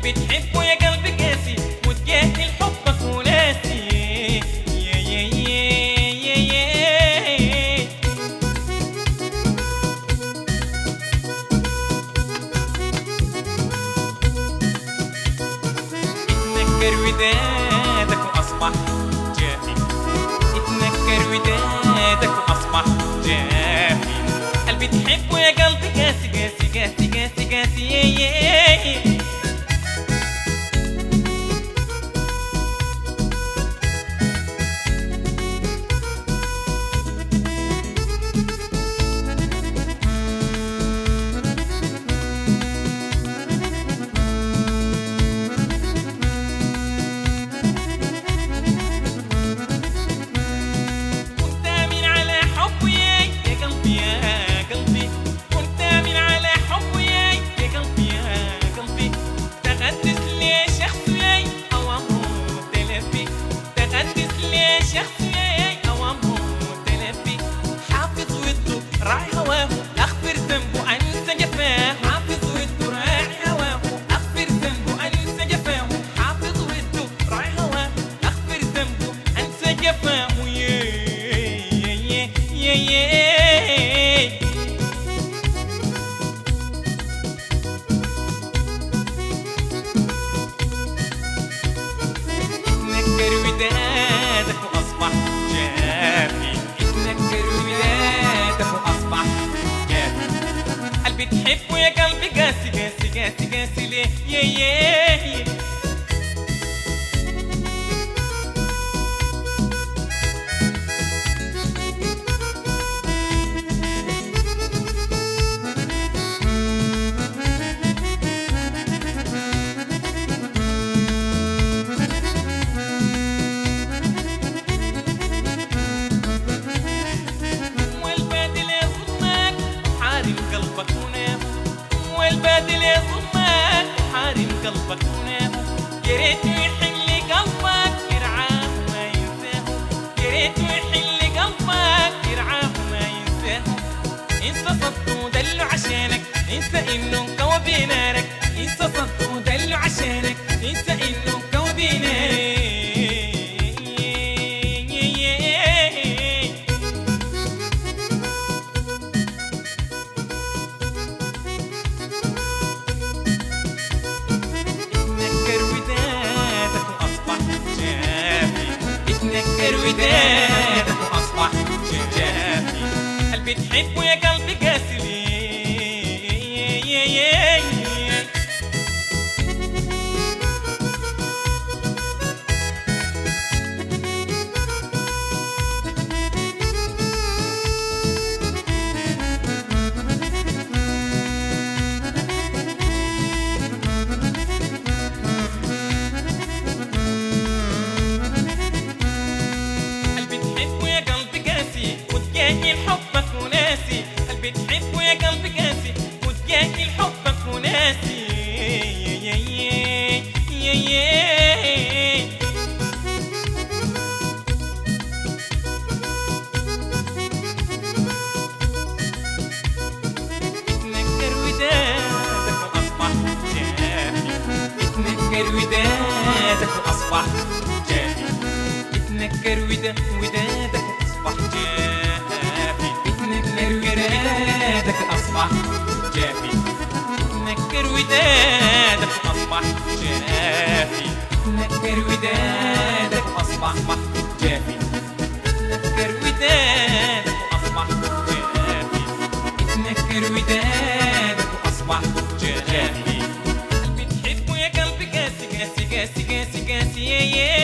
قلبي تحبه يا قلبي قاسي وتجاهل حبك وناسي يا يا يا يا يا اتنكر ودادك واصبح جافي اتنكر ودادك واصبح جافي قلبي تحبه يا قلبي قاسي قاسي قاسي قاسي قاسي يا يا يا كنت امين على حبه يا يا قلبي يا قلبي كنت امين على حبه يا يا قلبي يا قلبي تغدس لي شخص يا اوامه تلفي تغدس لي شخص يا اوامه تلفي حافظ وده راعي هواه اخبر ذنبه انسى جفاه حافظ وده راعي هواه اخبر ذنبه انسى جفاه حافظ وده راعي هواه اخبر ذنبه انسى جفاه يا يا يا يا يا اتنكر ودادك واصبح جافي اتنكر ودادك واصبح جافي قلبي تحبه يا قلبي قاسي قاسي قاسي قاسي ليه يا يا يا والبادل يظلمك حارم قلبك ونام والبادل يظلمك حارم قلبك ونام يا ريته يحل قلبك يرعاه ما ينساه يا ريته يحل قلبك يرعاه ما ينساه انسى صدته ودله عشانك انسى انه كوى نارك انسى صدته ودله عشانك انسى انه كوى نارك اتنكر ودادك واصبح جافي اتنكر ودادك واصبح جافي قلبي تحبه يا قلبي قاسي ليه يا يا يا قلبي تحبه يا قلبي قاسي وتجاهل حبك وناسي قلبي تحبه يا قلبي قاسي وتجاهل حبك وناسي يا يا يا يا يا اتنكر ودادك واصبح جافي اتنكر ودادك واصبح جافي اتنكر ودا ودادك اصبح جافي اتنكر ودادك اصبح جافي اتنكر ودادك اصبح جافي اتنكر ودادك اصبح جافي اتنكر ودادك اصبح جافي اتنكر ودادك اصبح جافي قلبي تحبه يا قلبي قاسي قاسي قاسي قاسي قاسي يا يا